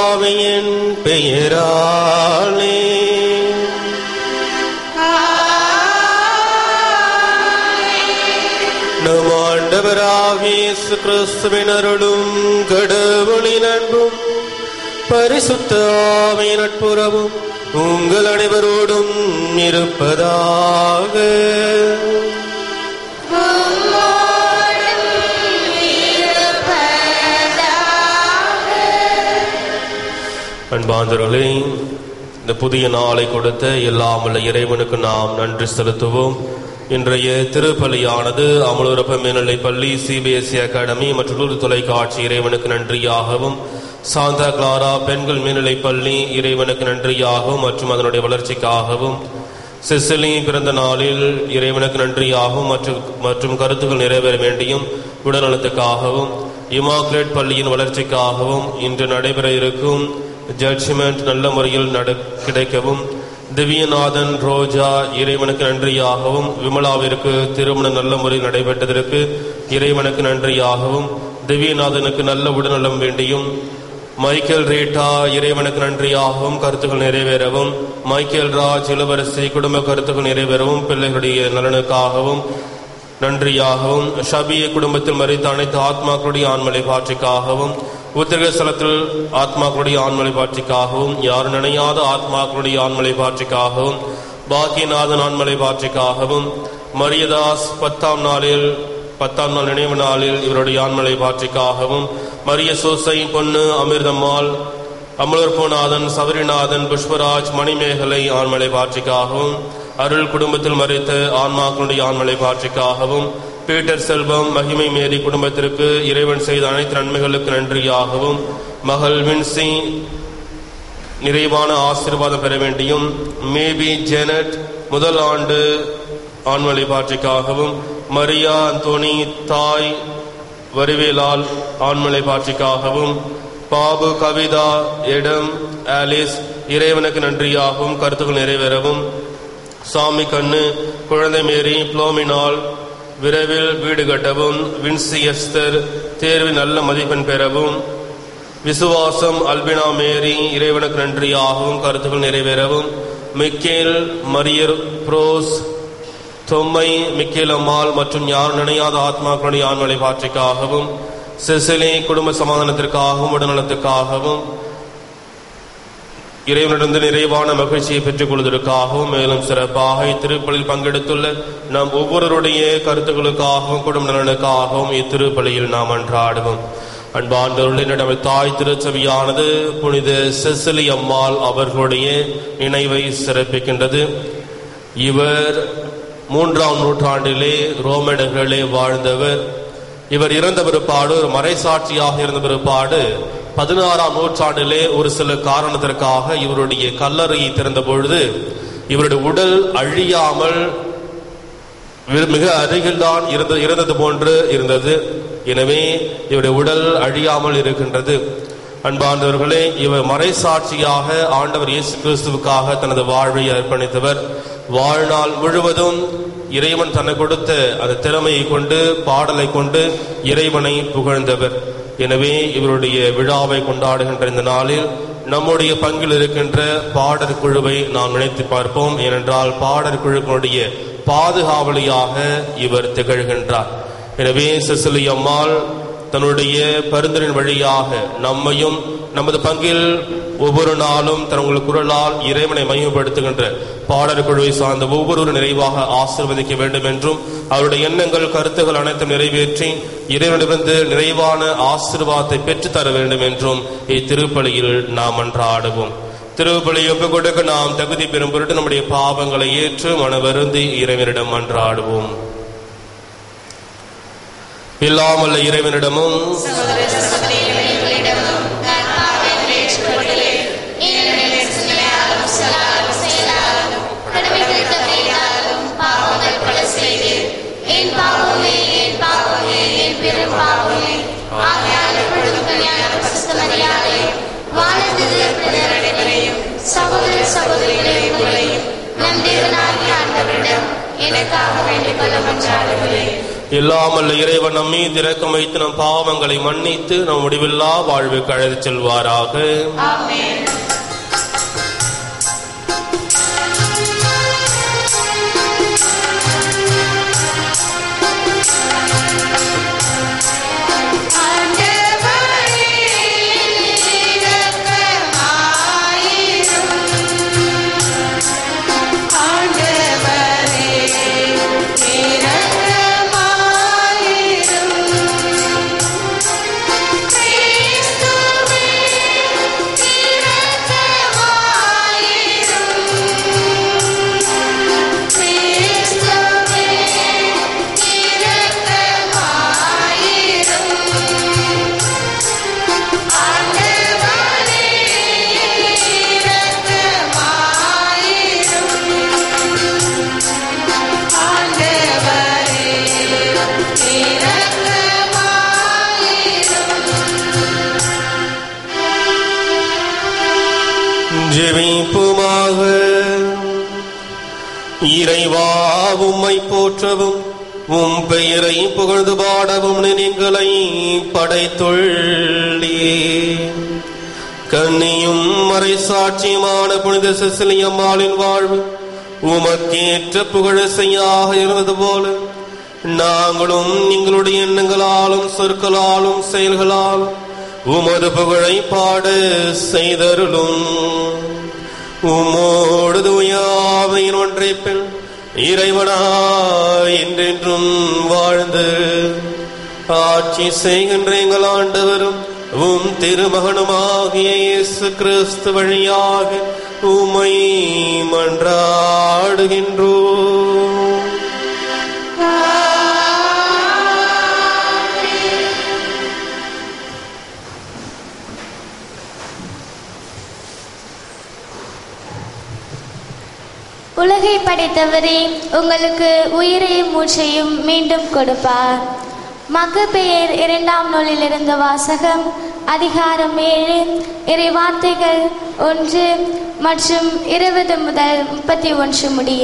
ஆவியின் பெயராலே நம் ஆண்டவராகிய இயேசு கிறிஸ்துவின் அருளும் கடவுளின் அன்பும் பரிசுத்த ஆவியின் நட்புறவும் உங்கள் அனைவரோடும் இருப்பதாக அன்பாந்தர்களே இந்த புதிய நாளை கொடுத்த எல்லாம் உள்ள இறைவனுக்கு நாம் நன்றி செலுத்துவோம் இன்றைய திருப்பலியானது அமலூரப்ப மேல்நிலை பள்ளி சிபிஎஸ்இ அகாடமி மற்றும் உள்ளூர் தொலைக்காட்சி இறைவனுக்கு நன்றியாகவும் சாந்தா கிளாரா பெண்கள் மேல்நிலை பள்ளி இறைவனுக்கு நன்றியாகவும் மற்றும் அதனுடைய வளர்ச்சிக்காகவும் சிசிலி பிறந்த நாளில் இறைவனுக்கு நன்றியாகவும் மற்றும் மற்றும் கருத்துக்கள் நிறைவேற வேண்டியும் உடல்நலத்துக்காகவும் இமாக்ரேட் பள்ளியின் வளர்ச்சிக்காகவும் இன்று நடைபெற இருக்கும் ஜட்ஜ்மெண்ட் நல்ல முறையில் நட கிடைக்கவும் திவ்யநாதன் ரோஜா இறைவனுக்கு நன்றியாகவும் விமலாவிற்கு திருமணம் நல்ல முறையில் நடைபெற்றதற்கு இறைவனுக்கு நன்றியாகவும் திவ்யநாதனுக்கு நல்ல உடல்நலம் வேண்டியும் மைக்கேல் ரீட்டா இறைவனுக்கு நன்றியாகவும் கருத்துக்கள் நிறைவேறவும் மைக்கேல் ராஜ் இளவரசி குடும்ப கருத்துக்கள் நிறைவேறவும் பிள்ளைகளுடைய நலனுக்காகவும் நன்றியாகவும் ஷபிய குடும்பத்தில் மறித்த அனைத்து ஆத்மாக்களுடைய ஆண்மலை பாட்சிக்காகவும் உத்திரக ஸ்தலத்தில் ஆத்மாக்களுடைய ஆண்மலை பாட்சிக்காகவும் யார் நினையாத ஆத்மாக்களுடைய ஆண்மலை பாட்சிக்காகவும் பாக்கியநாதன் ஆண்மலை பாட்சிக்காகவும் மரியதாஸ் பத்தாம் நாளில் பத்தாம் நாள் நினைவு நாளில் இவருடைய ஆண்மலை பாட்சிக்காகவும் மரிய சோசை பொண்ணு அமிர்தம்மாள் அமலர்போநாதன் சபரிநாதன் புஷ்பராஜ் மணிமேகலை ஆண்மலை பாட்சிக்காகவும் அருள் குடும்பத்தில் மறைத்த ஆன்மாக்களுடைய ஆண்மலை பாட்சிக்காகவும் பீட்டர் செல்வம் மகிமை மேரி குடும்பத்திற்கு இறைவன் செய்த அனைத்து நன்மைகளுக்கு நன்றியாகவும் மகள் வின்சி நிறைவான ஆசீர்வாதம் பெற வேண்டியும் மேபி ஜெனட் முதல் ஆண்டு ஆண்மலை பாட்சிக்காகவும் மரியா அந்தோனி தாய் வரிவேலால் ஆண்மலை பாட்சிக்காகவும் பாபு கவிதா எடம் ஆலிஸ் இறைவனுக்கு நன்றியாகவும் கருத்துக்கள் நிறைவேறவும் சாமி கண்ணு குழந்தை மேரி புளோமினால் விரைவில் வீடு கட்டவும் வின்சி எஸ்தர் தேர்வில் நல்ல மதிப்பெண் பெறவும் விசுவாசம் அல்பினா மேரி இறைவனுக்கு நன்றியாகவும் கருத்துக்கள் நிறைவேறவும் மிக்கேல் மரியர் புரோஸ் தொம்மை மிக்கேல் அம்மாள் மற்றும் யார் நினையாத ஆத்மாக்களுடைய ஆண்மலை பாட்சிக்காகவும் சிசிலி குடும்ப சமாதானத்திற்காகவும் உடல்நலத்துக்காகவும் இறைவனிடந்து நிறைவான மகிழ்ச்சியை பெற்றுக் கொள்வதற்காகவும் மேலும் சிறப்பாக இத்திருப்பலில் பங்கெடுத்துள்ள நம் ஒவ்வொருவருடைய கருத்துக்களுக்காகவும் குடும்ப நலனுக்காகவும் இத்திருப்பலியில் நாம் அன்றாடுவோம் அன்பாண்டவர்களே நமது தாய் திருச்சபையானது புனித செசிலி அம்மாள் அவர்களுடைய நினைவை சிறப்பிக்கின்றது இவர் மூன்றாம் நூற்றாண்டிலே ரோமடர்களே வாழ்ந்தவர் இவர் இறந்த பிற்பாடு ஒரு மறைசாட்சியாக இருந்த பிற்பாடு பதினாறாம் நூற்றாண்டிலே ஒரு சில காரணத்திற்காக இவருடைய கல்லறையை திறந்த பொழுது இவருடைய உடல் அழியாமல் வி- மிக அருகில்தான் இருந்த இருந்தது போன்று இருந்தது எனவே இவருடைய உடல் அழியாமல் இருக்கின்றது அன்பார்ந்தவர்களே இவர் மறைசாட்சியாக ஆண்டவர் இயேசு கிறிஸ்துவுக்காக தனது வாழ்வை அர்ப்பணித்தவர் வாழ்நாள் முழுவதும் இறைவன் தனக்கு கொடுத்த அந்த திறமையை கொண்டு பாடலை கொண்டு இறைவனை புகழ்ந்தவர் எனவே இவருடைய விழாவை கொண்டாடுகின்ற இந்த நாளில் நம்முடைய பங்கில் இருக்கின்ற பாடற் குழுவை நாம் நினைத்து பார்ப்போம் ஏனென்றால் பாடற் குழுக்களுடைய பாதுகாவலியாக இவர் திகழ்கின்றார் எனவே சிசிலி அம்மாள் தன்னுடைய பரிந்துரையின் வழியாக நம்மையும் நமது பங்கில் ஒவ்வொரு நாளும் தங்கள் குரலால் இறைவனை மையப்படுத்துகின்ற பாடற் குழுவை சார்ந்த ஒவ்வொரு நிறைவாக ஆசீர்வதிக்க வேண்டும் என்றும் அவருடைய எண்ணங்கள் கருத்துகள் அனைத்தும் நிறைவேற்றி இறைவனிடமிருந்து நிறைவான ஆசீர்வாதத்தை பெற்றுத் தர வேண்டும் என்றும் இத்திருப்பலியில் நாம் அன்றாடுவோம் திருப்பலி ஒப்புக் கொடுக்க நாம் தகுதி பெறும் பொருட்டு நம்முடைய பாவங்களை ஏற்று மனவருந்தி இறைவனிடம் அன்றாடுவோம் இல்லாமல்ல இறைவனிடமும் சகோதர சகோதரிகளே, உங்களிடமும் நான் பாவங்களை ஏற்றுக்கொள்கிறேன். ஏனெனில் சிந்தனையாலும், சொல்லாலும், செயலாலும், கடமைகள் தவறினாலும் பாவங்கள் பல செய்தேன். என் பாவமே, என் பாவமே, என் பெரும் பாவமே. ஆகையால் எப்பொழுதும் கன்னியான பரிசுத்த மரியாதை, வானத்திலிருந்து பிறந்த அனைவரையும், சகோதர சகோதரிகளே உங்களையும் நம் தேவனாகிய ஆண்டவரிடம் எனக்காக வேண்டிக் கொள்ள மன்றாடுகிறேன் எல்லாம் அல்ல இறைவன் நம் மீது இரக்கம் வைத்து நம் பாவங்களை மன்னித்து நம் முடிவில்லா வாழ்வுக்கு அழைத்துச் செல்வாராக ஆமென் ஆண்டவரே இரக்கமாயிரும் ஆண்டவரே இரக்கமாயிரும் கிறிஸ்துவே இரக்கமாயிரும் கிறிஸ்துவே இரக்கமாயிரும் ஆண்டவரே இரக்கமாயிரும் ஆண்டவரே இரக்கமாயிரும் ஜெபிப்புமாக இறைவா உம்மை போற்றவும் உம் பெயரை புகழ்ந்து பாடவும் நீங்களை படைத்துள்ளே கன்னியும் மறைசாட்சியுமான புனித சிசிலியம்மாளின் வாழ்வு உமக்கேற்ற புகழசையாக இருந்தது போல நாங்களும் எங்களுடைய எண்ணங்களாலும் சொற்களாலும் செயல்களாலும் உமது புகழை பாட செய்தருளும் உம்மோடு தூயாவையின் ஒன்றை பெண் இறைவனா என்றென்றும் வாழ்ந்து ஆட்சி செய்கின்ற எங்கள் ஆண்டவரும் உம் திருமகனுமாகிய இயேசு கிறிஸ்து வழியாக உமை மன்றாடுகின்றோம் உலகை படைத்தவரே உங்களுக்கு உயிரையும் மூச்சையும் மீண்டும் கொடுப்பார் மகப்பெயர் இரண்டாம் நூலிலிருந்து வாசகம் அதிகாரம் ஏழு இறை வார்த்தைகள் ஒன்று மற்றும் இருபது முதல் முப்பத்தி ஒன்று முடிய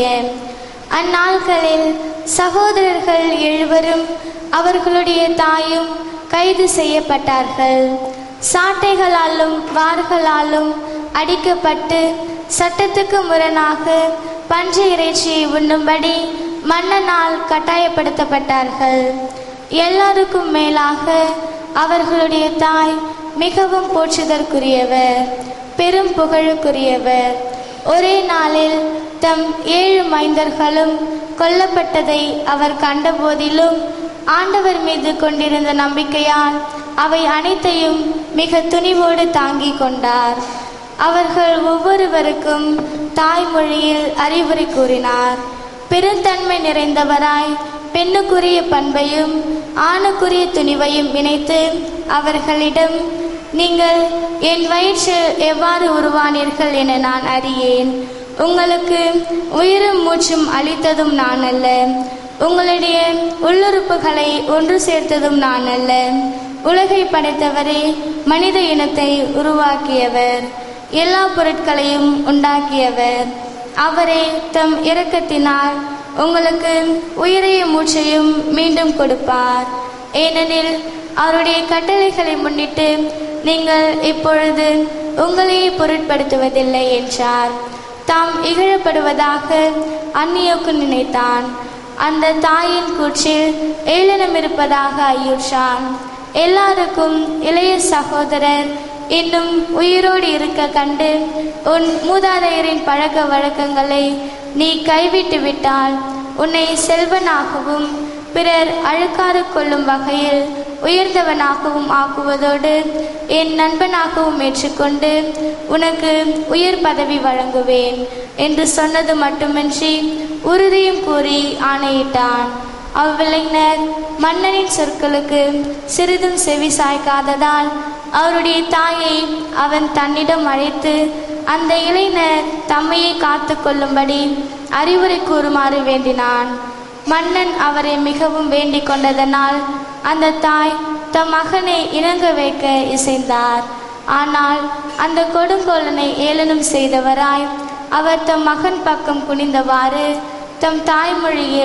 அந்நாட்களில் சகோதரர்கள் எழுவரும் அவர்களுடைய தாயும் கைது செய்யப்பட்டார்கள் சாட்டைகளாலும் வார்களாலும் அடிக்கப்பட்டு சட்டத்துக்கு முரணாக பன்றி இறைச்சியை உண்ணும்படி மன்னனால் கட்டாயப்படுத்தப்பட்டார்கள் எல்லாருக்கும் மேலாக அவர்களுடைய தாய் மிகவும் போற்றுதற்குரியவர் பெரும் புகழுக்குரியவர் ஒரே நாளில் தம் ஏழு மைந்தர்களும் கொல்லப்பட்டதை அவர் கண்டபோதிலும் ஆண்டவர் மீது கொண்டிருந்த நம்பிக்கையால் அவை அனைத்தையும் மிக துணிவோடு தாங்கிக் கொண்டார் அவர்கள் ஒவ்வொருவருக்கும் தாய்மொழியில் அறிவுரை கூறினார் பெருந்தன்மை நிறைந்தவராய் பெண்ணுக்குரிய பண்பையும் ஆணுக்குரிய துணிவையும் இணைத்து அவர்களிடம் நீங்கள் என் வயிற்றில் எவ்வாறு உருவானீர்கள் என நான் அறியேன் உங்களுக்கு உயிரும் மூச்சும் அளித்ததும் நான் அல்ல உங்களுடைய உள்ளுறுப்புகளை ஒன்று சேர்த்ததும் நான் அல்ல உலகை படைத்தவரே மனித இனத்தை உருவாக்கியவர் எல்லா பொருட்களையும் உண்டாக்கியவர் அவரே தம் இரக்கத்தினால் உங்களுக்கு உயிரையும் மூச்சையும் மீண்டும் கொடுப்பார் ஏனெனில் அவருடைய கட்டளைகளை முன்னிட்டு நீங்கள் இப்பொழுது உங்களையே பொருட்படுத்துவதில்லை என்றார் தாம் இகழப்படுவதாக அந்நியோக்கு நினைத்தான் அந்த தாயின் கூற்றில் ஏளனம் இருப்பதாக ஐயுற்றான் எல்லாருக்கும் இளைய சகோதரர் இன்னும் உயிரோடு இருக்க கண்டு உன் மூதாதையரின் பழக்க வழக்கங்களை நீ கைவிட்டு விட்டால் உன்னை செல்வனாகவும் பிறர் அழுக்காறு கொள்ளும் வகையில் உயர்ந்தவனாகவும் ஆக்குவதோடு என் நண்பனாகவும் ஏற்றுக்கொண்டு உனக்கு உயர் பதவி வழங்குவேன் என்று சொன்னது மட்டுமின்றி உறுதியும் கூறி ஆணையிட்டான் அவ்விளைஞர் மன்னனின் சொற்களுக்கு சிறிதும் செவி சாய்க்காததால் அவருடைய தாயை அவன் தன்னிடம் அழைத்து அந்த இளைஞர் தம்மையை காத்து கொள்ளும்படி அறிவுரை கூறுமாறு வேண்டினான் மன்னன் அவரை மிகவும் வேண்டிக் கொண்டதனால் அந்த தாய் தம் மகனை இணங்க வைக்க இசைந்தார் ஆனால் அந்த கொடுங்கோலனை ஏளனம் செய்தவராய் அவர் தம் மகன் பக்கம் குனிந்தவாறு தம் தாய்மொழியில்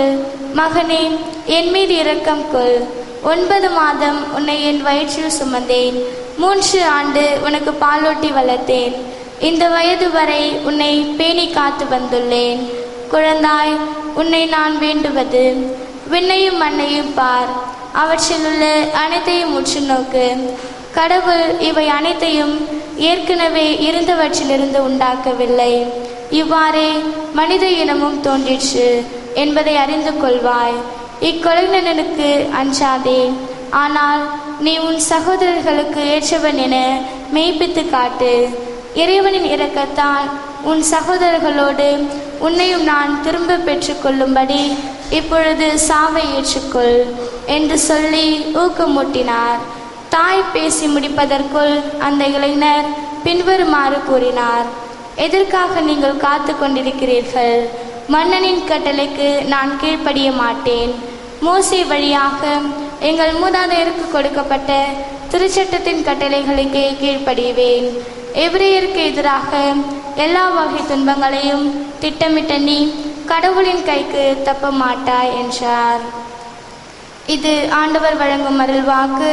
மகனே என் மீது இரக்கம் கொள் ஒன்பது மாதம் உன்னை என் வயிற்றில் சுமந்தேன் மூன்று ஆண்டு உனக்கு பாலூட்டி வளர்த்தேன் இந்த வயது வரை உன்னை பேணி காத்து வந்துள்ளேன் குழந்தாய் உன்னை நான் வேண்டுவது விண்ணையும் மண்ணையும் பார் அவற்றில் உள்ள அனைத்தையும் உற்று நோக்கு கடவுள் இவை அனைத்தையும் ஏற்கனவே இருந்தவற்றிலிருந்து உண்டாக்கவில்லை இவ்வாறே மனித இனமும் தோன்றிற்று என்பதை அறிந்து கொள்வாய் இக்கொலைஞனுக்கு அஞ்சாதே ஆனால் நீ உன் சகோதரர்களுக்கு ஏற்றவன் என மெய்ப்பித்து காட்டு இறைவனின் இரக்கத்தால் உன் சகோதரர்களோடு உன்னையும் நான் திரும்ப பெற்றுக்கொள்ளும்படி இப்பொழுது சாவை ஏற்றுக்கொள் என்று சொல்லி ஊக்கமூட்டினார் தாய் பேசி முடிப்பதற்குள் அந்த இளைஞர் பின்வருமாறு கூறினார் எதற்காக நீங்கள் காத்து கொண்டிருக்கிறீர்கள் மன்னனின் கட்டளைக்கு நான் கீழ்ப்படிய மாட்டேன் மோசே வழியாக எங்கள் மூதாதையருக்கு கொடுக்கப்பட்ட திருச்சட்டத்தின் கட்டளைகளுக்கு கீழ்ப்படிவேன் எபிரேயருக்கு எதிராக எல்லா வகை துன்பங்களையும் திட்டமிட்ட நீ கடவுளின் கைக்கு தப்ப மாட்டாய் என்றார் இது ஆண்டவர் வழங்கும் அருள்வாக்கு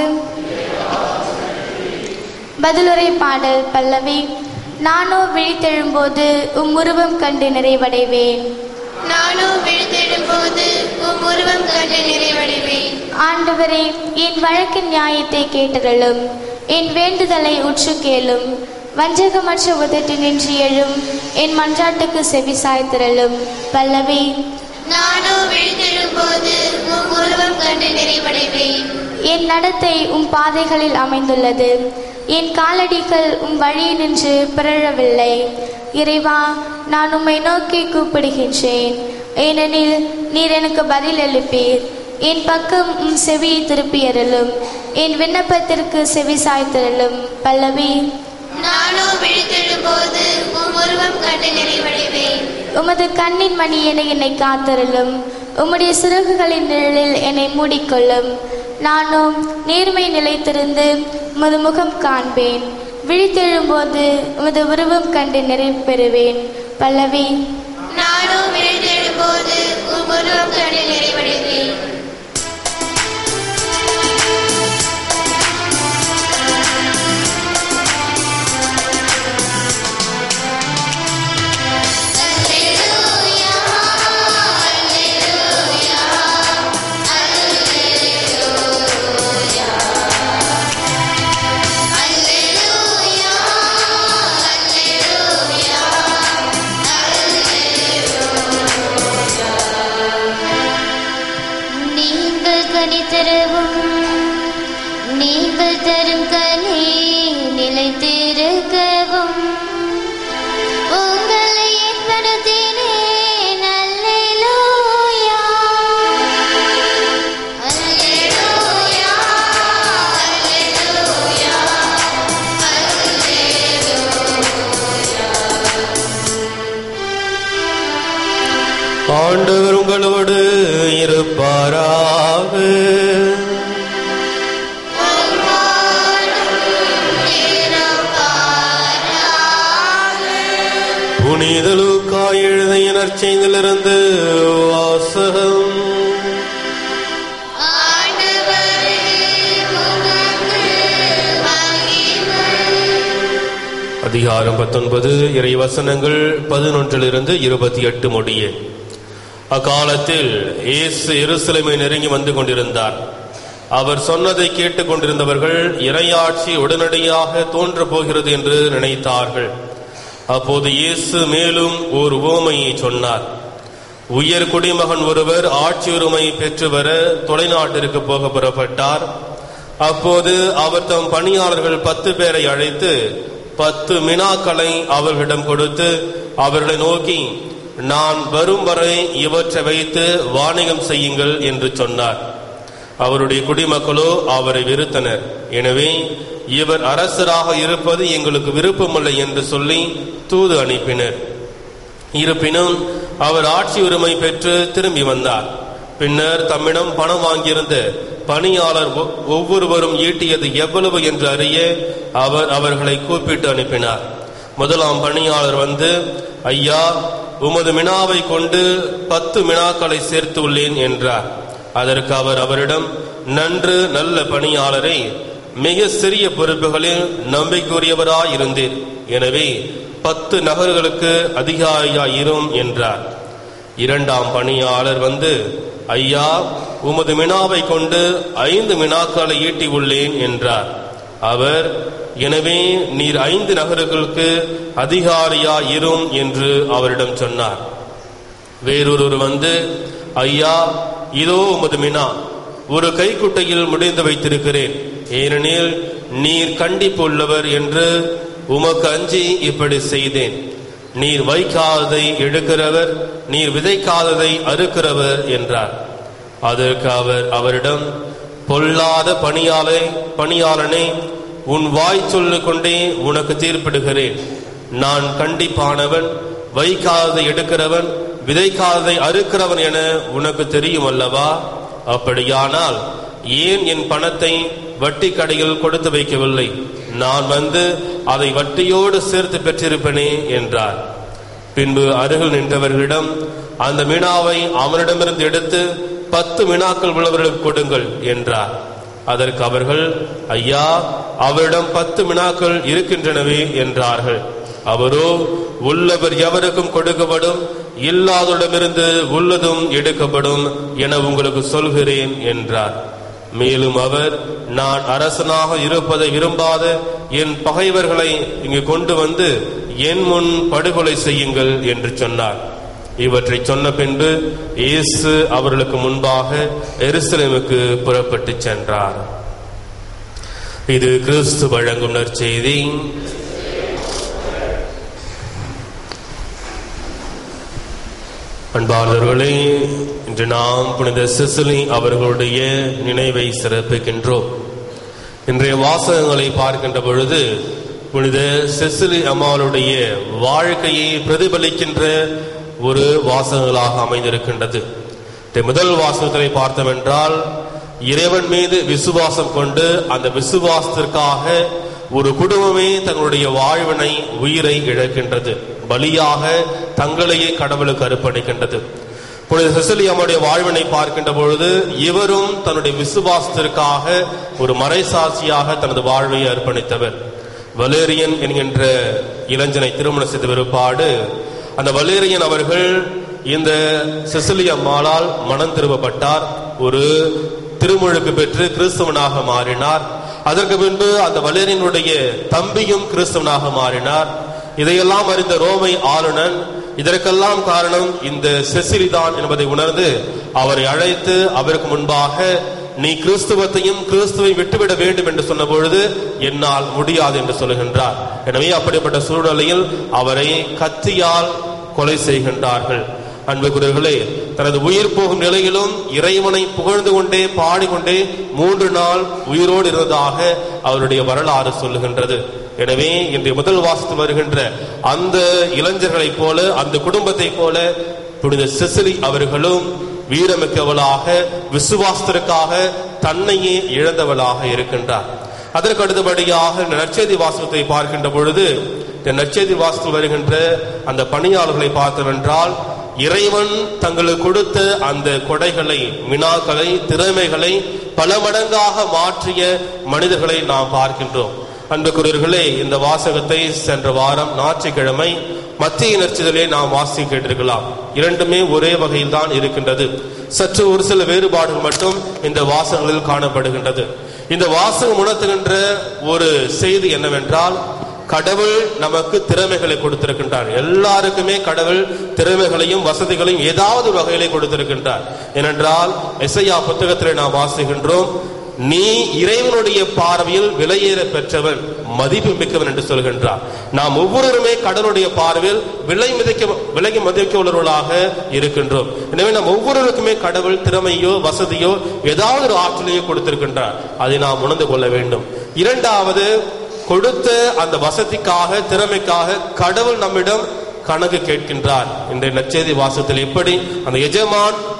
பதிலுரை பாடல் பல்லவி நானோ விழித்தெழும்போது உம் உருவம் கண்டு நிறைவடைவேன் நானோ விழுத்திடும்போது உம் உருவம் கண்டு நிறைவடைவேன் ஆண்டவரே என் வழக்கின் நியாயத்தை கேட்டருளும் என் வேண்டுதலை உற்று கேளும் வஞ்சகமற்ற உதட்டு நின்று எழும் என் மன்றாட்டுக்கு செவி சாய்த்திரளும் பல்லவி நானோ விழுத்திடும்போது உம் உருவம் கண்டு நிறைவடைவேன் என் நடத்தை உம் பாதைகளில் அமைந்துள்ளது என் காலடிகள் உம் வழியில் நின்று பிறழவில்லை இறைவா நான் உம்மை நோக்கி கூப்பிடுகின்றேன் ஏனெனில் நீர் எனக்கு பதில் அளிப்பீர் என் பக்கம் உம் செவியை திருப்பியருளும் என் விண்ணப்பத்திற்கு செவி சாய்த்திரளும் பல்லவி நானோ விழுத்திடும்போது உம் உருவம் கண்டு நிறைவடைவேன் உமது கண்ணின் மணி என என்னை காத்தருளும் உம்முடைய சிறகுகளின் நிழலில் என்னை மூடிக்கொள்ளும் நானும் நேர்மை நிலைத்திருந்து உமது முகம் காண்பேன் விழித்தெழும்போது உமது உருவம் கண்டு நிறைவு பெறுவேன் பல்லவி நானோ விழுத்திடும்போது உம் உருவம் கண்டு நிறைவடைவேன் நீங்கள் கனித்தரவும் நீங்கள் தரும் கனி நிலைத்திருக்கவும் உங்களை ஏற்படுத்தினேன் அல்லேலூயா அல்லேலூயா அல்லேலூயா ஆண்டவர் உங்களோடு இருப்பாராக புனிதலுக்காய் எழுதிய நற்செய்திலிருந்து வாசகம் ஆண்டவரே உமக்கு மகிமை அதிகாரம் பத்தொன்பது இறை வசனங்கள் பதினொன்றிலிருந்து இருபத்தி எட்டு முடிய அக்காலத்தில் இயேசு எருசலேமை நெருங்கி வந்து கொண்டிருந்தார் அவர் சொன்னதை கேட்டுக் கொண்டிருந்தவர்கள் இறையாட்சி உடனடியாக தோன்றப் போகிறது என்று நினைத்தார்கள் அப்போது இயேசு மேலும் ஓர் உவமையை சொன்னார் உயர் குடிமகன் ஒருவர் ஆட்சி உரிமை பெற்று வர தொலைநாட்டிற்கு போக புறப்பட்டார் அப்போது அவர் தம் பணியாளர்கள் பத்து பேரை அழைத்து பத்து மினாக்களை அவர்களிடம் கொடுத்து அவர்களை நோக்கி நான் வரும் வரை இவற்றை வைத்து வாணிகம் செய்யுங்கள் என்று சொன்னார் அவருடைய குடிமக்களோ அவரை வெறுத்தனர் எனவே இவர் அரசராக இருப்பது எங்களுக்கு விருப்பமில்லை என்று சொல்லி தூது அனுப்பினர் இருப்பினும் அவர் ஆட்சி உரிமை பெற்று திரும்பி வந்தார் பின்னர் தம்மிடம் பணம் வாங்கியிருந்த பணியாளர் ஒ- ஒவ்வொருவரும் ஈட்டியது எவ்வளவு என்று அறிய அவர் அவர்களை கூப்பிட்டு அனுப்பினார் முதலாம் பணியாளர் வந்து ஐயா உமது மினாவை கொண்டு பத்து மினாக்களை சேர்த்து உள்ளேன் என்றார் அதற்கு அவர் அவரிடம் நன்று நல்ல பணியாளரை மிக சிறிய பொறுப்புகளில் நம்பிக்கையுரியவராய் இருந்தீர் எனவே பத்து நகர்களுக்கு அதிகாரியாயிரும் என்றார் இரண்டாம் பணியாளர் வந்து ஐயா உமது மினாவை கொண்டு ஐந்து மினாக்களை ஈட்டி உள்ளேன் என்றார் அவர் எனவே நீர் ஐந்து நகர்களுக்கு அதிகாரியா இரும் என்று அவரிடம் சொன்னார் வேறொருவர் வந்து ஐயா இதோ உமது மினா ஒரு கைக்குட்டையில் முடிந்து வைத்திருக்கிறேன் ஏனெனில் நீர் கண்டிப்பு உள்ளவர் என்று உமக்கு அஞ்சி இப்படி செய்தேன் நீர் வைக்காததை எடுக்கிறவர் நீர் விதைக்காததை அறுக்கிறவர் என்றார் அதற்கு அவர் அவரிடம் பொல்லாத பணியாளை பணியாளனே உன் வாய் சொல்லிக் கொண்டே உனக்கு தீர்ப்பிடுகிறேன் நான் கண்டிப்பானவன் வைக்காததை எடுக்கிறவன் விதைக்காததை அறுக்கிறவன் என உனக்கு தெரியும் அல்லவா அப்படியானால் ஏன் என் பணத்தை வட்டி கடையில் கொடுத்து வைக்கவில்லை நான் வந்து அதை வட்டியோடு சேர்த்து பெற்றிருப்பேனே என்றார் பின்பு அருகில் நின்றவர்களிடம் அந்த மீனாவை அவனிடமிருந்து எடுத்து பத்து மீனாக்கள் உள்ளவர்களுக்கு கொடுங்கள் என்றார் அதற்கு அவர்கள் ஐயா அவரிடம் பத்து மினாக்கள் இருக்கின்றனவே என்றார்கள் அவரோ உள்ளவர் எவருக்கும் கொடுக்கப்படும் இல்லாதோடமிருந்து உள்ளதும் எடுக்கப்படும் என உங்களுக்கு சொல்கிறேன் என்றார் மேலும் அவர் நான் அரசனாக இருப்பதை விரும்பாத என் பகைவர்களை இங்கு கொண்டு வந்து என் முன் படுகொலை செய்யுங்கள் என்று சொன்னார் இவற்றை சொன்ன பின்பு இயேசு அவர்களுக்கு முன்பாக எருசலேமுக்கு புறப்பட்டு சென்றார் இது கிறிஸ்து வழங்கும் நற்செய்தி அன்பாளர்களே இன்று நாம் புனித சிசிலி அவர்களுடைய நினைவை சிறப்பிக்கின்றோம் இன்றைய வாசகங்களை பார்க்கின்ற பொழுது புனித செசிலி அம்மாளுடைய வாழ்க்கையை பிரதிபலிக்கின்ற ஒரு வாசகங்களாக அமைந்திருக்கின்றது இந்த முதல் வாசகத்தை பார்த்தோம் என்றால் இறைவன் மீது விசுவாசம் கொண்டு அந்த விசுவாசத்திற்காக ஒரு குடும்பமே தங்களுடைய வாழ்வினை உயிரை இழக்கின்றது பலியாக தங்களையே கடவுளுக்கு அர்ப்பணிக்கின்றது புனித செசிலி அம்மாவுடைய வாழ்வினை பார்க்கின்ற பொழுது இவரும் தன்னுடைய விசுவாசத்திற்காக ஒரு மறைசாட்சியாக தனது வாழ்வை அர்ப்பணித்தவர் வலேரியன் என்கின்ற இளைஞனை திருமணம் செய்த பிற்பாடு அந்த வலேரியன் அவர்கள் இந்த செசிலி அம்மாளால் மனம் திரும்பப்பட்டார் ஒரு திருமுழுக்கு பெற்று கிறிஸ்தவனாக மாறினார் அதற்கு பின்பு அந்த வலேரியனுடைய தம்பியும் கிறிஸ்தவனாக மாறினார் இதையெல்லாம் அறிந்த ரோமை ஆளுநன் இதற்கெல்லாம் காரணம் இந்த செசிலி தான் என்பதை உணர்ந்து அவரை அழைத்து அவருக்கு முன்பாக நீ கிறிஸ்துவத்தையும் கிறிஸ்துவை விட்டுவிட வேண்டும் என்று சொன்ன பொழுது என்னால் முடியாது என்று சொல்லுகின்றார் எனவே அப்படிப்பட்ட சூழ்நிலையில் அவரை கத்தியால் கொலை செய்கின்றார்கள் அன்புக்குரியவர்களே தனது உயிர் போகும் நிலையிலும் இறைவனை புகழ்ந்து கொண்டே பாடிக்கொண்டே மூன்று நாள் உயிரோடு இருந்ததாக அவருடைய வரலாறு சொல்லுகின்றது எனவே இன்றைய முதல் வாசத்து வருகின்ற அந்த இளைஞர்களைப் போல அந்த குடும்பத்தைப் போல புனித செசிலி அவர்களும் வீரமிக்கவளாக விசுவாசத்திற்காக தன்னையே இழந்தவளாக இருக்கின்றார் அதற்கு அடுத்தபடியாக இந்த நற்செய்தி வாசகத்தை பார்க்கின்ற பொழுது இந்த நற்செய்தி வாசகத்தில் வருகின்ற அந்த பணியாளர்களை பார்த்தவென்றால் இறைவன் தங்களுக்கு கொடுத்த அந்த கொடைகளை வினாக்களை திறமைகளை பல மடங்காக மாற்றிய மனிதர்களை நாம் பார்க்கின்றோம் அன்புக்குரியவர்களே இந்த வாசகத்தை சென்ற வாரம் ஞாயிற்றுக்கிழமை மத்திய நற்சிதலே நாம் வாசி கேட்டிருக்கலாம் இரண்டுமே ஒரே வகையில் தான் இருக்கின்றது சற்று ஒரு சில வேறுபாடுகள் மட்டும் இந்த வாசகங்களில் காணப்படுகின்றது இந்த வாசகம் உணர்த்துகின்ற ஒரு செய்தி என்னவென்றால் கடவுள் நமக்கு திறமைகளை கொடுத்திருக்கின்றார் எல்லாருக்குமே கடவுள் திறமைகளையும் வசதிகளையும் ஏதாவது ஒரு வகையிலே கொடுத்திருக்கின்றார் ஏனென்றால் எஸ்ஐயா புத்தகத்திலே நாம் வாசிக்கின்றோம் நீ இறைவனுடைய பார்வையில் விலையேற பெற்றவன் மதிப்பு மிக்கவன் என்று சொல்கின்றார் நாம் ஒவ்வொருவருமே கடவுளுடைய பார்வையில் விலை மிதிக்க விலைக்கு மதிக்க உள்ளவர்களாக இருக்கின்றோம் எனவே நாம் ஒவ்வொருவருக்குமே கடவுள் திறமையோ வசதியோ ஏதாவது ஒரு ஆற்றலையோ கொடுத்திருக்கின்றார் அதை நாம் உணர்ந்து கொள்ள வேண்டும் இரண்டாவது கொடுத்த அந்த வசதிக்காக திறமைக்காக கடவுள் நம்மிடம் கணக்கு கேட்கின்றார் இன்றைய நச்செய்தி வாசத்தில் எப்படி அந்த எஜமான்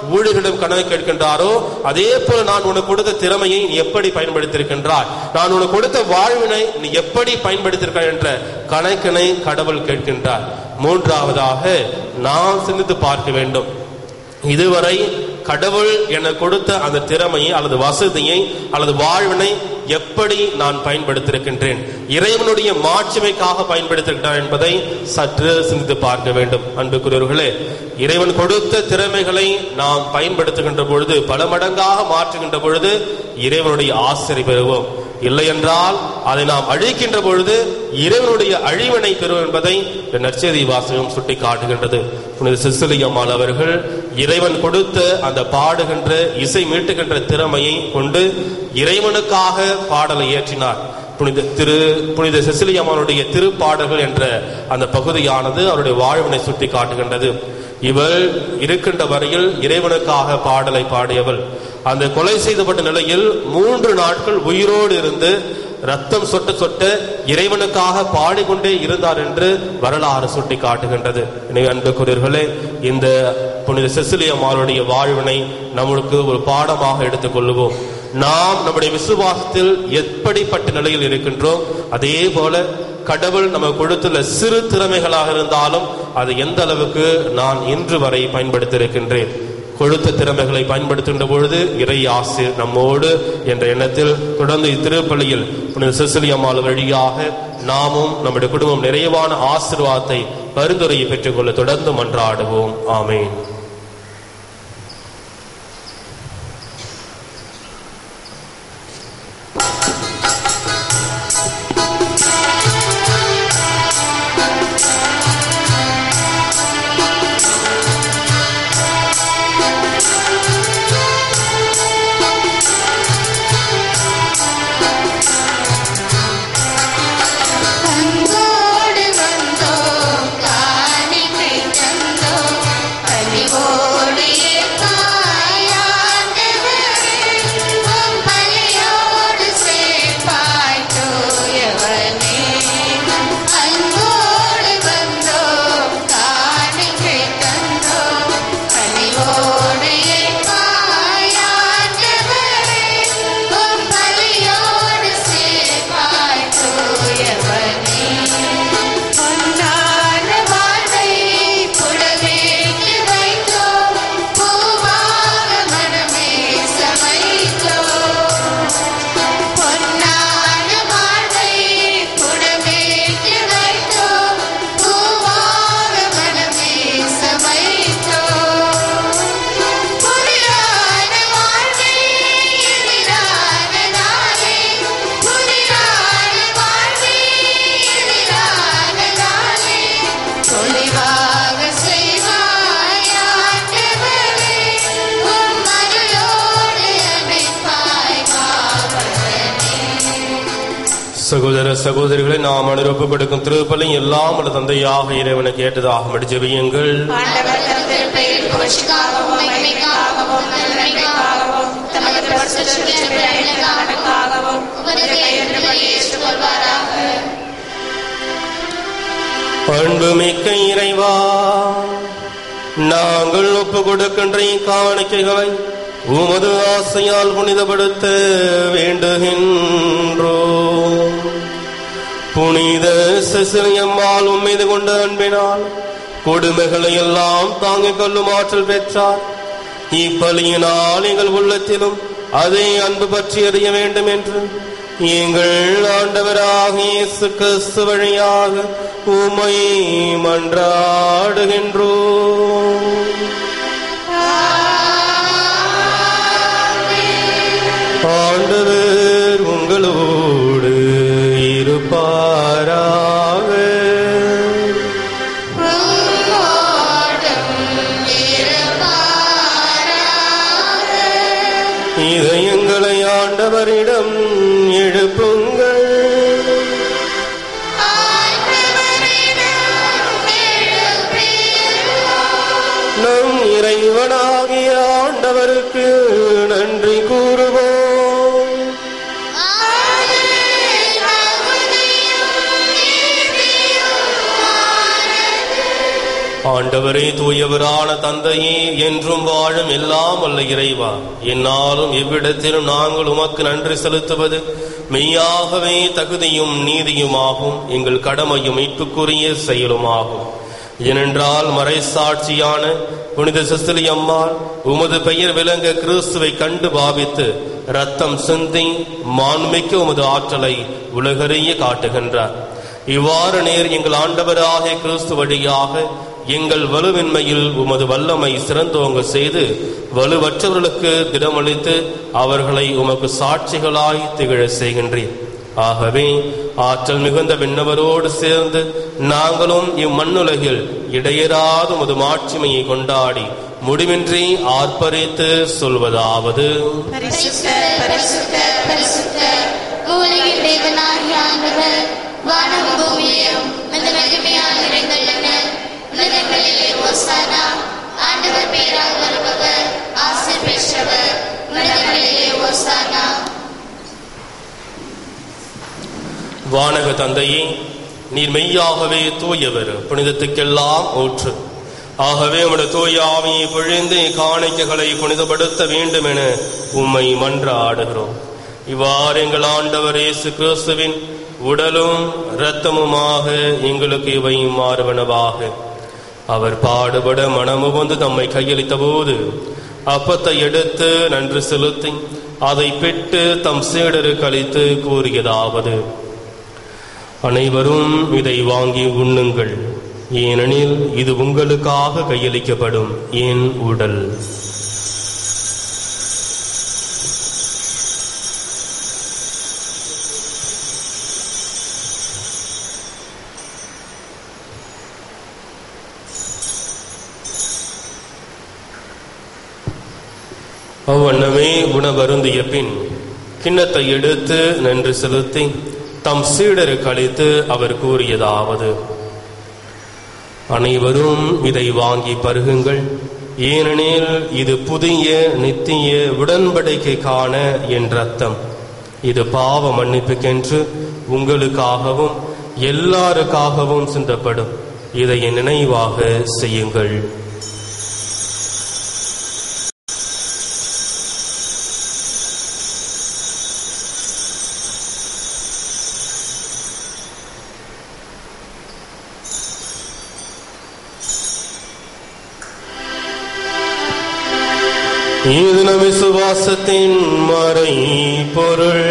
ஊழியர்களிடம் கனவை கேட்கின்றாரோ அதே போல நான் உனக்கு கொடுத்த திறமையை நீ எப்படி பயன்படுத்தியிருக்கின்றாய் நான் உனக்கு கொடுத்த வாழ்வினை நீ எப்படி பயன்படுத்தியிருக்காய் என்ற கணக்கினை கடவுள் கேட்கின்றார் மூன்றாவதாக நாம் சிந்தித்து பார்க்க வேண்டும் இதுவரை கடவுள் எனக்கு கொடுத்த அந்த திறமையை அல்லது வசதியை அல்லது வாழ்வினை எப்படி நான் பயன்படுத்தியிருக்கின்றேன் இறைவனுடைய மாட்சிமைக்காக பயன்படுத்தியிருக்கிறார் என்பதை சற்று சிந்தித்து பார்க்க வேண்டும் அன்புக்குரியவர்களே இறைவன் கொடுத்த திறமைகளை நாம் பயன்படுத்துகின்ற பொழுது பல மடங்காக மாற்றுகின்ற பொழுது இறைவனுடைய ஆசிரியை பெறுவோம் இல்லை என்றால் அதை நாம் அழிக்கின்ற பொழுது இறைவனுடைய அழிவினை பெறும் என்பதை இந்த நற்செய்தி வாசகம் சுட்டி காட்டுகின்றது புனித சிசிலியம்மாள் அவர்கள் இறைவன் கொடுத்த அந்த பாடுகின்ற இசை மீட்டுகின்ற திறமையை கொண்டு இறைவனுக்காக பாடலை இயற்றினார் புனித திரு புனித செசிலியம்மானுடைய திருப்பாடல்கள் என்ற அந்த பகுதியானது அவருடைய வாழ்வினை சுட்டி காட்டுகின்றது இவள் இருக்கின்ற வரையில் இறைவனுக்காக பாடலை பாடியவள் அந்த கொலை செய்யப்பட்ட நிலையில் மூன்று நாட்கள் உயிரோடு இருந்து ரத்தம் சொட்ட சொட்ட இறைவனுக்காக பாடிக்கொண்டே இருந்தார் என்று வரலாறு சுட்டி காட்டுகின்றது எனவே அன்புக்குரியர்களே இந்த புனித செசிலியம்மாளுடைய வாழ்வினை நம்மளுக்கு ஒரு பாடமாக எடுத்துக் கொள்ளுவோம் நாம் நம்முடைய விசுவாசத்தில் எப்படிப்பட்ட நிலையில் இருக்கின்றோம் அதே போல கடவுள் நமக்கு கொடுத்துள்ள சிறு திறமைகளாக இருந்தாலும் அது எந்த அளவுக்கு நான் இன்று வரை பயன்படுத்தியிருக்கின்றேன் கொடுத்த திறமைகளை பயன்படுத்துகின்ற பொழுது இறை ஆசை நம்மோடு என்ற எண்ணத்தில் தொடர்ந்து இத்திருப்பள்ளியில் புனித சிசிலி அம்மாள் வழியாக நாமும் நம்முடைய குடும்பம் நிறைவான ஆசீர்வாதத்தை பரிந்துரையை பெற்றுக்கொள்ள தொடர்ந்து மன்றாடுவோம் ஆமென் அன்போடு வந்தோம் காணிக்கை தந்தோம் பணிவோடு ஏற்பாய் ஆண்டவரே உம் பலியோடு சேர்ப்பாய் தூயவனே அன்போடு வந்தோம் காணிக்கை தந்தோம் பணிவோடு ஏற்பாய் ஆண்டவரே உம் பலியோடு சேர்ப்பாய் தூயவனே பொன்னான வாழ்வை புடவேற்று வைத்தோம் பூவாக மனமே சமைத்தோம் பொன்னான வாழ்வை புடவேற்று வைத்தோம் பூவாக மனமே சமைத்தோம் புதிரான வாழ்வே எதிரான நாளே புதிரான வாழ்வே எதிரான நாளே பொலிவாக செய்வாய் ஆண்டவரே உம் அருளோடு அமைப்பாய் காவலனே சகோதர சகோதரிகளை நாம் அனுரப்பு கொடுக்கும் திருப்பலி எல்லாம் அல்ல தந்தையாக இறைவனுக்கு ஏற்றதாக மடிஜெபியுங்கள் ஆண்டவர் தம் திருப்பெயர் புகழ்ச்சிக்காகவும் மகிமைக்காகவும் நன்மைக்காகவும் தமது பரிசுத்த பிள்ளைகளுக்காகவும் உமது பெயர் ஏற்றுக்கொள்வாராக அன்புமிக்க இறைவா நாங்கள் ஒப்பு கொடுக்கின்ற காணிக்கைகளை உமது ஆசையால் புனிதப்படுத்த வேண்டுகின்றோம் புனித சிசிலியம்மாள் உம்மீது கொண்ட அன்பினால் கொடுமைகளை எல்லாம் தாங்கிக் கொள்ளும் ஆற்றல் பெற்றார் இப்பலியினால் எங்கள் உள்ளத்திலும் அதே அன்பு பற்றி அறிய வேண்டும் என்று எங்கள் ஆண்டவராக இயேசு கிறிஸ்து வழியாக உமை மன்றாடுகின்றோம் ஆண்டவர் உங்களோடு இருப்பாராக இதயங்களை ஆண்டவரிடம் எழுப்புங்கள் நம் இறைவனாகிய ஆண்டவருக்கு நன்றி கூறுவோம் ஆண்டவரே தூயவரான தந்தையே என்றும் வாழும் எல்லாம் வல்ல இறைவா என்னாலும் எவ்விடத்திலும் நாங்கள் உமக்கு நன்றி செலுத்துவது மெய்யாகவே தகுதியும் நீதியுமாகும் எங்கள் கடமையும் மீட்புக்குரிய செயலுமாகும் ஏனென்றால் மறைசாட்சியான புனித சிசிலி அம்மாள் உமது பெயர் விளங்க கிறிஸ்துவை கண்டு பாவித்து ரத்தம் சிந்தி மாண்மிக்க உமது ஆற்றலை உலகறிய காட்டுகின்றார் இவ்வாறு நேர் எங்கள் ஆண்டவராகிய கிறிஸ்து வழியாக எங்கள் வலுவின்மையில் உமது வல்லமை சிறந்தோங்க செய்து வலுவற்றவர்களுக்கு திடமளித்து அவர்களை உமக்கு சாட்சிகளாய் திகழ செய்கின்றீர் ஆகவே ஆற்றல் மிகுந்த விண்ணவரோடு சேர்ந்து நாங்களும் இம்மண்ணுலகில் இடையராத உமது மாட்சிமையை கொண்டாடி முடிவின்றி ஆர்ப்பரித்து சொல்வதாவது பரிசுத்த பரிசுத்த பரிசுத்த உலகின் தேவனாகிய ஆண்டவர் வானம் பூமியையும் இந்த மகிமையால் நிறைந்துள்ளன உலகங்களிலே ஓசானா ஆண்டவர் பேரால் வருபவர் ஆசிர் பெற்றவர் உலகங்களிலே ஓசானா வானக தந்தையே நீர் மெய்யாகவே தூயவர் புனிதத்துக்கெல்லாம் ஊற்று ஆகவே உம்முடைய தூய ஆவியை பொழிந்து காணிக்கைகளை புனிதப்படுத்த வேண்டும் என உம்மை மன்றாடுகிறோம் இவ்வாறு எங்கள் ஆண்டவர் இயேசு கிறிஸ்துவின் உடலும் இரத்தமுமாக எங்களுக்கு இவை மாறுவனவாக அவர் பாடுபட மனமுவந்து தம்மை கையளித்த போது அப்பத்தை எடுத்து நன்றி செலுத்தி அதை பெற்று தம் சீடருக்கு அளித்து கூறியதாவது அனைவரும் இதை வாங்கி உண்ணுங்கள் ஏனெனில் இது உங்களுக்காக கையளிக்கப்படும் என் உடல் அவ்வண்ணமே உணவருந்திய பின் கிண்ணத்தை எடுத்து நன்றி செலுத்தி தம் சீடருக்கு அளித்து அவர் கூறியதாவது அனைவரும் இதை வாங்கி பருகுங்கள் ஏனெனில் இது புதிய நித்திய உடன்படிக்கைக்கான என் ரத்தம் இது பாவ மன்னிப்புக்கென்று உங்களுக்காகவும் எல்லாருக்காகவும் சிந்தப்படும் இதை என் நினைவாக செய்யுங்கள் இது நம் விசுவாசத்தின் மறை பொருள்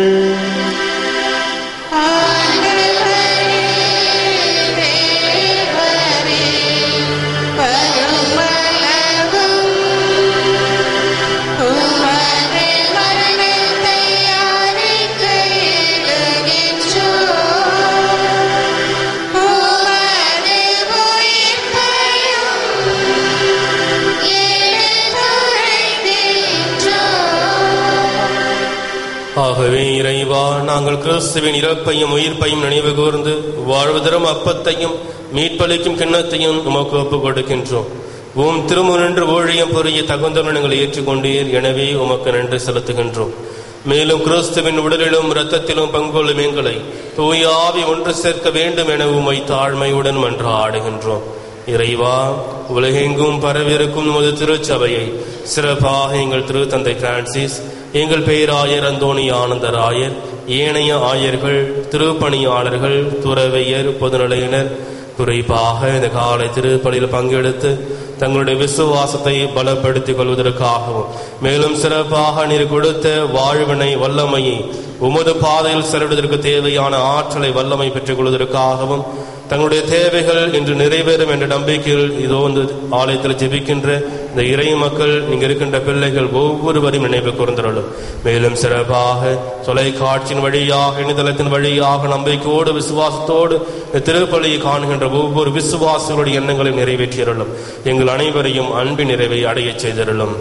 ஆகவே இறைவா நாங்கள் கிறிஸ்துவின் இறப்பையும் உயிர்ப்பையும் நினைவு கூர்ந்து வாழ்வதரும் அப்பத்தையும் மீட்பளிக்கும் கிண்ணத்தையும் உமக்கு ஒப்புக் கொடுக்கின்றோம் உம் திருமுனின்று ஊழியம் புரிய தகுந்தவன் எங்களை ஏற்றுக்கொண்டீர் எனவே உமக்கு நன்றி செலுத்துகின்றோம் மேலும் கிறிஸ்துவின் உடலிலும் இரத்தத்திலும் பங்கொள்ளும் எங்களை தூயாவி ஒன்று சேர்க்க வேண்டும் என உம்மை தாழ்மையுடன் மன்றாடுகின்றோம் இறைவா உலகெங்கும் பரவிருக்கும் உமது திருச்சபையை சிறப்பாக எங்கள் திருத்தந்தை பிரான்சிஸ் எங்கள் பேராயர் அந்தோணி ஆனந்தராயர் ஏனைய ஆயர்கள் திருப்பணியாளர்கள் துறவையர் பொதுநிலையினர் குறிப்பாக இந்த காலை திருப்பலியில் பங்கெடுத்து தங்களுடைய விசுவாசத்தை பலப்படுத்திக் கொள்வதற்காகவும் மேலும் சிறப்பாக நீர் கொடுத்த வாழ்வினை வல்லமையை உமது பாதையில் செல்வதற்கு தேவையான ஆற்றலை வல்லமை பெற்றுக் கொள்வதற்காகவும் தங்களுடைய தேவைகள் இன்று நிறைவேறும் என்ற நம்பிக்கையில் இதோ இந்த ஆலயத்தில் ஜெபிக்கின்ற இந்த இறை மக்கள் இங்க இருக்கின்ற பிள்ளைகள் ஒவ்வொருவரையும் நினைவு கூர்ந்தருளும் மேலும் சிறப்பாக தொலைக்காட்சியின் வழியாக இணையதளத்தின் வழியாக நம்பிக்கையோடு விசுவாசத்தோடு இந்த திருப்பலியை காணுகின்ற ஒவ்வொரு விசுவாசிகளுடைய எண்ணங்களை நிறைவேற்றியருளும் எங்கள் அனைவரையும் அன்பின் நிறைவை அடையச் செய்தருளும்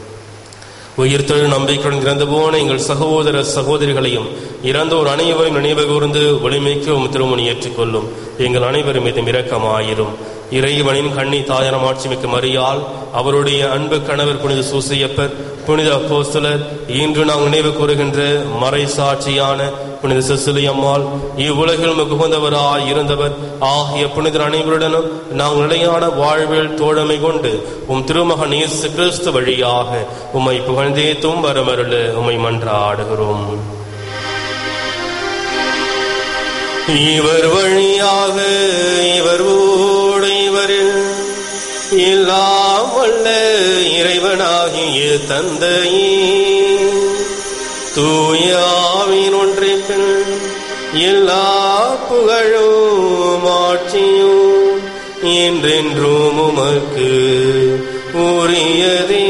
உயிர் தொழில் நம்பிக்கையுடன் இறந்து போன எங்கள் சகோதர சகோதரிகளையும் இறந்தோர் அனைவரும் நினைவு கூர்ந்து ஒளிமைக்கு உம் திருமணி ஏற்றுக்கொள்ளும் எங்கள் அனைவரும் மீதும் இரக்கமாயிரும் இறைவனின் கண்ணி தாயாரம் ஆட்சிமிக்க மரியால் அவருடைய அன்பு கணவர் புனித சூசையப்பர் புனித அப்போஸ்தலர் இன்று நாம் நினைவு கூறுகின்ற மறை சாட்சியான புனித சிசிலி அம்மாள் இவ்வுலகில் மிகுந்தவராய் இருந்தவர் ஆகிய புனிதர் அனைவருடனும் நாங்கள் நிலையான வாழ்வில் தோழமை கொண்டு உம் திருமகன் இயேசு கிறிஸ்து வழியாக உம்மை புகழ்ந்தேத்தும் வரமருள உம்மை மன்றாடுகிறோம் இவர் வழியாக இவர் ஊடு இவரில் எல்லாம் வல்ல இறைவனாகிய தந்தையே தூயாவின் ஒன்றிப்பில் எல்லா புகழும் ஆட்சியும் என்றென்றும் உமக்கு உரியதே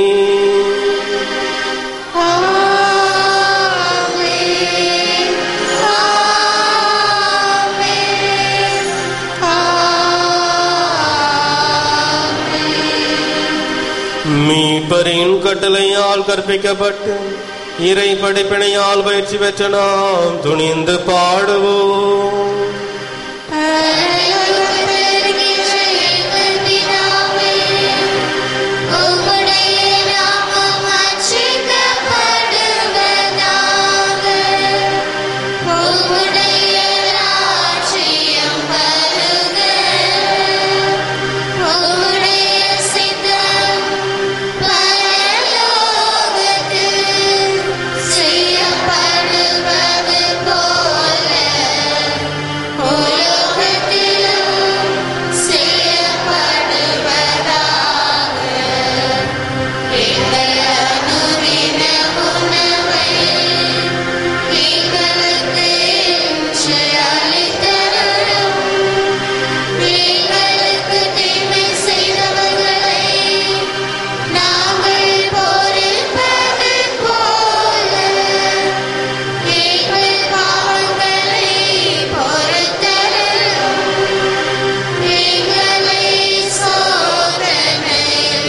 மீட்பரின் கட்டளையால் கற்பிக்கப்பட்டு இறை படிப்பினையால் பயிற்சி பெற்ற நாம் துணிந்து பாடுவோம் செய்யப்படுவது போல உலகத்திலும் செய்யப்படுவதாக எங்கள் அனுதின உணவை எங்களுக்கு இன்று அளித்தருளும் எங்களுக்கு தீமை செய்தவர்களை நாங்கள் பொறுப்பது போல எங்கள் பாவங்களை பொறுத்தருளும் எங்களை சோதனையில்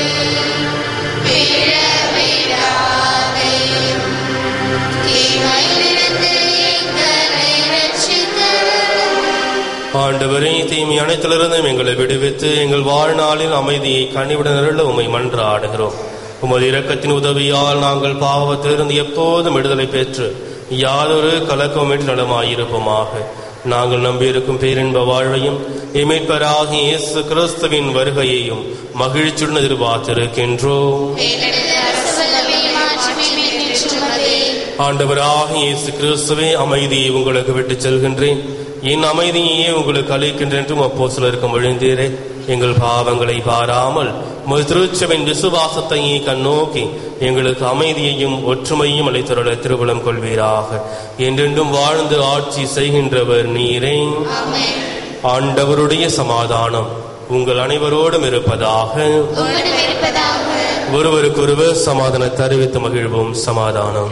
விழவிடாதேயும் தீமையிலிருந்து எங்களை ரட்சித்தருளும் ஆண்டவரே தீமை அனைத்திலிருந்தும் எங்களை விடுவித்து எங்கள் வாழ்நாளில் அமைதியை கனிவுடனருள்ள உம்மை மன்றாடுகிறோம் உமது இரக்கத்தின் உதவியால் நாங்கள் பாவத்திலிருந்து எப்போதும் விடுதலை பெற்று யாதொரு கலக்கமின்றி நலமாயிருப்போமாக நாங்கள் நம்பியிருக்கும் பேரின்ப வாழ்வையும் இமைப்பராகிய இயேசு கிறிஸ்துவின் வருகையையும் மகிழ்ச்சியுடன் எதிர்பார்த்திருக்கின்றோம் பேரிடர் அரசவையும் ஆட்சியுமே நின்றுமதே ஆண்டவராகிய இயேசு கிறிஸ்துவே அமைதியை உங்களுக்கு விட்டுச் செல்கின்றேன் என் அமைதியையே உங்களுக்கு அளிக்கின்றேன் என்றும் அப்போ சிலருக்கு மொழிந்தீரே எங்கள் பாவங்களை பாராமல் உமது திருச்சபின் விசுவாசத்தையே கண்ணோக்கி எங்களுக்கு அமைதியையும் ஒற்றுமையும் அளித்தருள திருவுளம் கொள்வீராக என்றென்றும் வாழ்ந்து ஆட்சி செய்கின்றவர் நீரே ஆண்டவருடைய சமாதானம் உங்கள் அனைவரோடும் இருப்பதாக உம்மிடம் இருப்பதாக ஒருவருக்கொருவர் சமாதானத்தை அறிவித்து மகிழ்வோம் சமாதானம்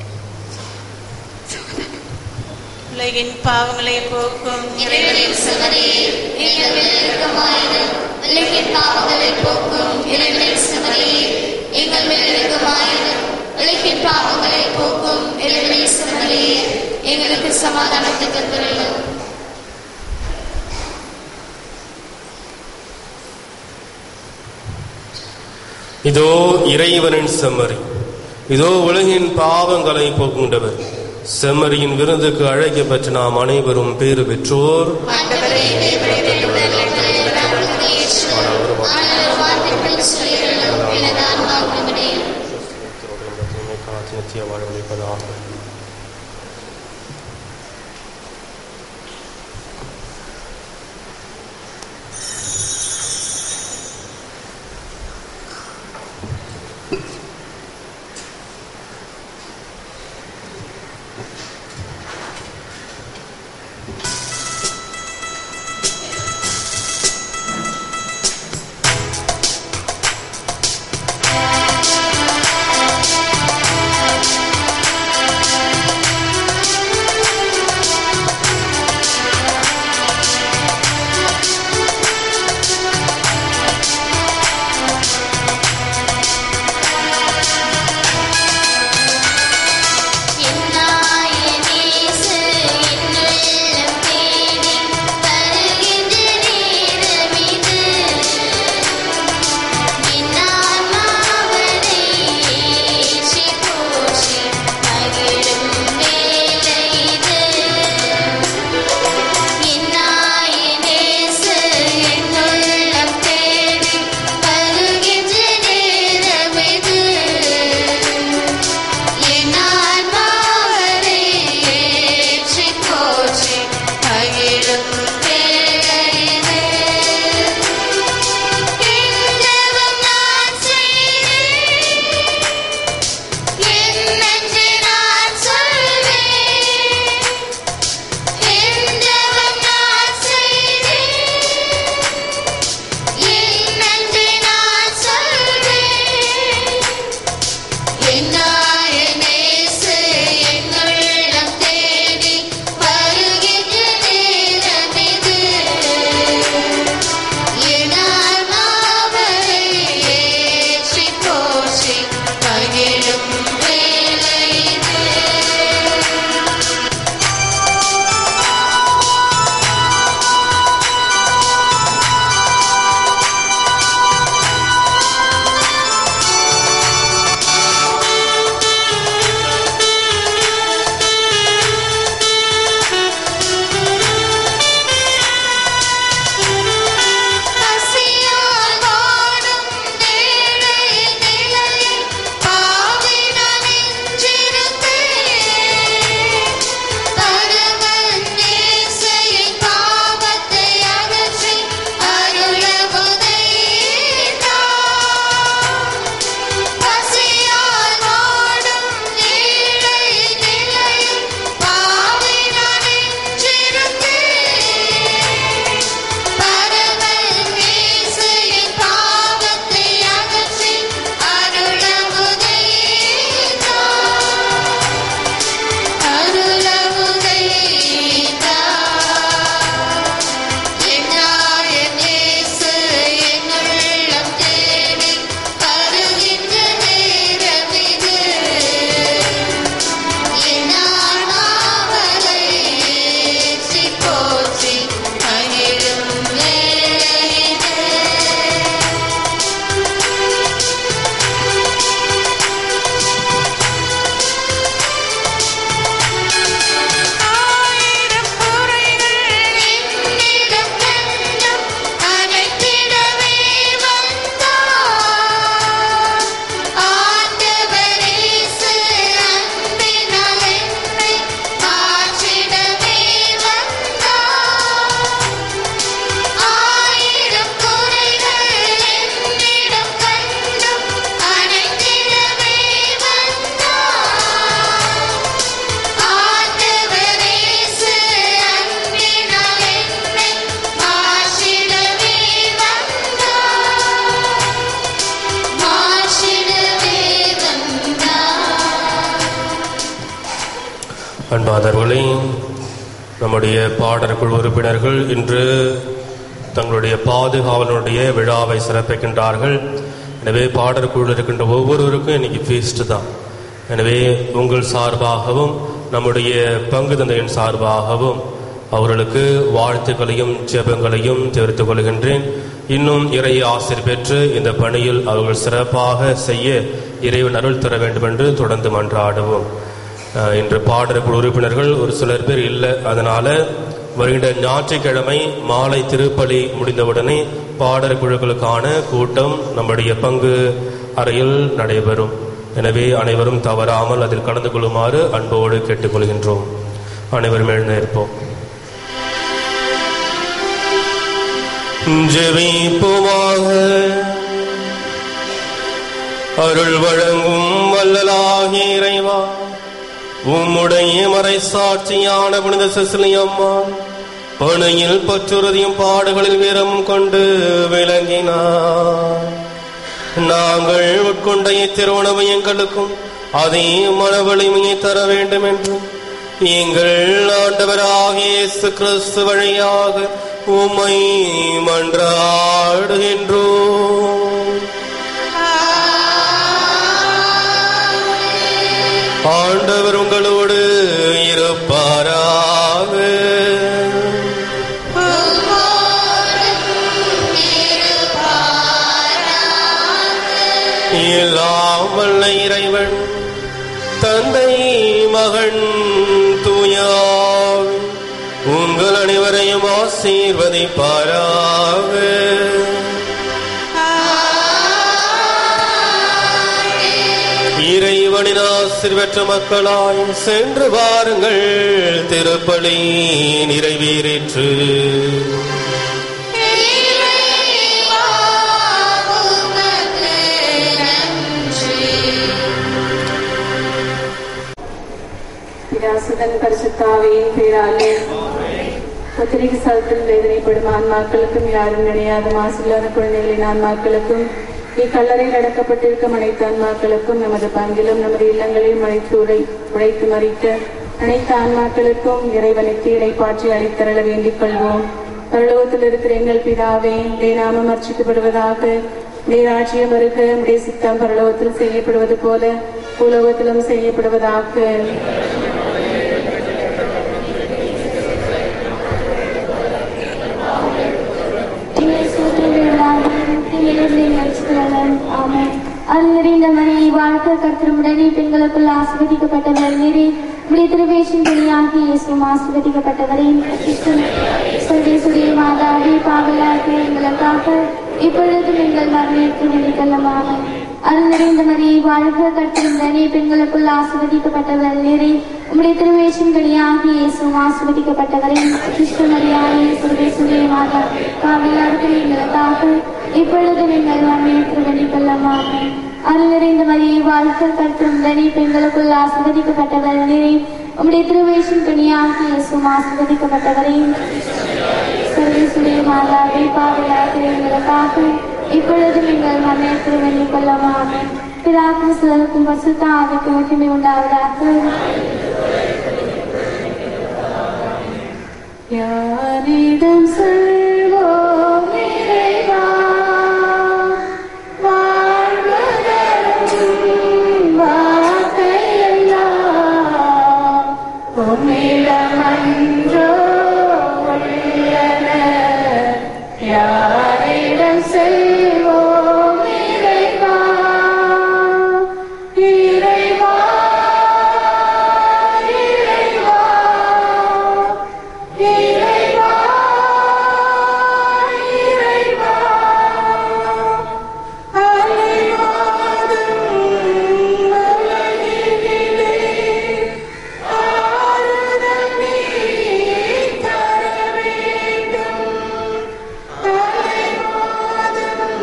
உலகின் பாவங்களை போக்கும் இறைவனின் சுமரே எங்கள் மேல் இரக்கமாயிரும் உலகின் பாவங்களை போக்கும் இறைவனின் சுமரே எங்கள் மேல் இரக்கமாயிரும் உலகின் பாவங்களை போக்கும் இறைவனின் சுமரே எங்களுக்கு சமாதானத்துக்கு தருளும் இதோ இறைவனின் செம்மறி இதோ உலகின் பாவங்களை போக்குண்டவர் செம்மறியின் விருந்துக்கு அழைக்கப்பட்ட நாம் அனைவரும் பேறு பெற்றோர் ஆண்டவரே தேவனுடைய உடல்களை நாங்கள் ஏற்றுக்கொள்கிறோம். ஆண்டவர் வார்த்தைகளை சொல்லியுள்ளோம். எனது ஆன்மா உம்முடைய நித்திய வாழ்வளிப்பதாக அன்பாதவர்களே நம்முடைய பாடற்குழு உறுப்பினர்கள் இன்று தங்களுடைய பாதுகாவலனுடைய விழாவை சிறப்பிக்கின்றார்கள் எனவே பாடற்குழு இருக்கின்ற ஒவ்வொருவருக்கும் இன்னைக்கு ஃபீஸ்ட் தான் எனவே உங்கள் சார்பாகவும் நம்முடைய பங்கு தந்தையின் சார்பாகவும் அவர்களுக்கு வாழ்த்துக்களையும் ஜெபங்களையும் தெரிவித்துக் கொள்கின்றேன் இன்னும் இறை ஆசிர் பெற்று இந்த பணியில் அவர்கள் சிறப்பாக செய்ய இறைவன் அருள் தர வேண்டும் என்று தொடர்ந்து மன்றாடுவோம் அஹ், இன்று பாடற்குழு உறுப்பினர்கள் ஒரு சிலர் பேர் இல்லை அதனால வருகின்ற ஞாயிற்றுக்கிழமை மாலை திருப்பலி முடிந்தவுடனே பாடற் குழுக்களுக்கான கூட்டம் நம்முடைய பங்கு அறையில் நடைபெறும் எனவே அனைவரும் தவறாமல் அதில் கலந்து கொள்ளுமாறு அன்போடு கேட்டுக்கொள்கின்றோம் அனைவரும் எழுந்திருப்போம் ஜெபிப்போமாக அருள் வழங்கும் வல்லலாகிய இறைவா உம்முடைய மறை சாட்சியான புனித சிசிலியம்மா பணியில் பற்றுறுதியும் பாடுகளில் வீரம் கொண்டு விளங்கினார் நாங்கள் உட்கொண்ட இத்திருவுணவு எங்களுக்கும் அதே மன வலிமையை தர வேண்டும் என்று எங்கள் ஆண்டவராகிய இயேசு கிறிஸ்து வழியாக உம்மை மன்றாடுகின்றோம் ஆண்டவர் உங்களோடு இருப்பாராக எல்லாம் வல்ல இறைவன் தந்தை மகன் தூயாவி உங்கள் அனைவரையும் ஆசீர்வதிப்பாராக இறைவனின் ஆசிர் பெற்ற மக்களாய் சென்று வாருங்கள் திருப்பலி நிறைவேறிற்று பிதாசுதன் பரிசுத்தாவியின் பேராலே பத்திரிகை சலத்தில் வேதனைப்படும் ஆன்மாக்களுக்கும் யாரும் நினையாத மாசில்லாத குழந்தைகளின் ஆன்மாக்களுக்கும் இக்கல்லறையில் அடக்கப்பட்டிருக்கும் அனைத்து ஆன்மாக்களுக்கும் நமது பங்கிலும் நமது இல்லங்களில் மழைத்து உடை உழைத்து மறித்த அனைத்து ஆன்மாக்களுக்கும் இறைவனுக்கு இடைப்பாற்றி அளித்தரள வேண்டிக் கொள்வோம் பரலோகத்தில் இருக்கிற எங்கள் பிதாவே உடைய நாமம் அர்ச்சிக்கப்படுவதாக உடைய ராஜ்யம் வருக உடைய சித்தம் பரலோகத்தில் செய்யப்படுவது போல பூலோகத்திலும் செய்யப்படுவதாக அருளிந்த மணியை வாழ்க்கை கர்த்தருடனே பெண்களுக்குள் ஆசிர்வதிக்கப்பட்டவர் நீரே உடைய திருவேஷன் பணியாகி இயேசுவும் ஆசிர்வதிக்கப்பட்டவரே சர்வேசுடைய மாதாவி பாவலாக எங்களுக்காக இப்பொழுதும் எங்கள் மரணத்திற்கு நினைக்கலமாக அருள் நிறைந்த மரியை வாழ்க கர்த்தருடனே பெண்களுக்குள் ஆசிர்வதிக்கப்பட்டவர் நீரே உம்முடைய திருவேஷன் பணியாகி இயேசுவும் ஆசிர்வதிக்கப்பட்டவரே கிருஷ்ணமரியாயே சர்வேசுடைய மாதா பாவலாக எங்களுக்காக இப்பொழுதும் எங்கள் மரணத்திற்கு நினைக்கலமாக அருள் நிறைந்த மரியை வாழ்க கர்த்தருடனே பெண்களுக்குள் ஆசிர்வதிக்கப்பட்டவர் நீரே உம்முடைய திருவேஷன் பணியாகி இயேசுவும் ஆசிர்வதிக்கப்பட்டவரே சர்வேசுடைய மாதாவே பாவலாக எங்களுக்காக இப்பொழுதும் எங்கள் மரணத்தில் வேண்டிக் கொள்ளவாமே பிதாக்கும் சிலருக்கும் பசுத்த ஆவிக்கு மகிமை உண்டாவதாக யாரிடம் செல்வோம் இறைவா வாழ்வதரும் வார்த்தையெல்லாம் உம்மிடமன்றோ உள்ளன யாரிடம் செல்வோம் இறைவா இறைவா இறைவா இறைவா இறைவா அலைவாடும் உலகினிலே ஆறுதல் நீ தர வேண்டும் அலைவாடும்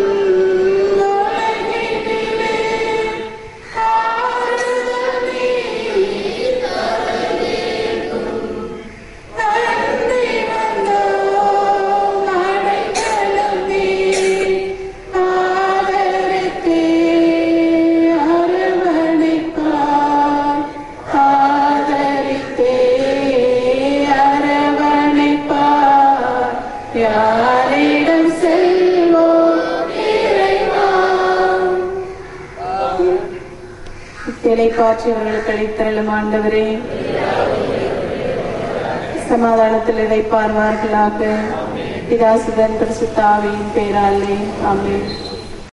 இலைப்பாற்றியவர்களுக்கு அளித்தருளும் ஆண்டவரே சமாதானத்தில் இதை பார்வார்களாக பிதாசுதன் பரிசுத்தாவியின் பேராலே ஆமென்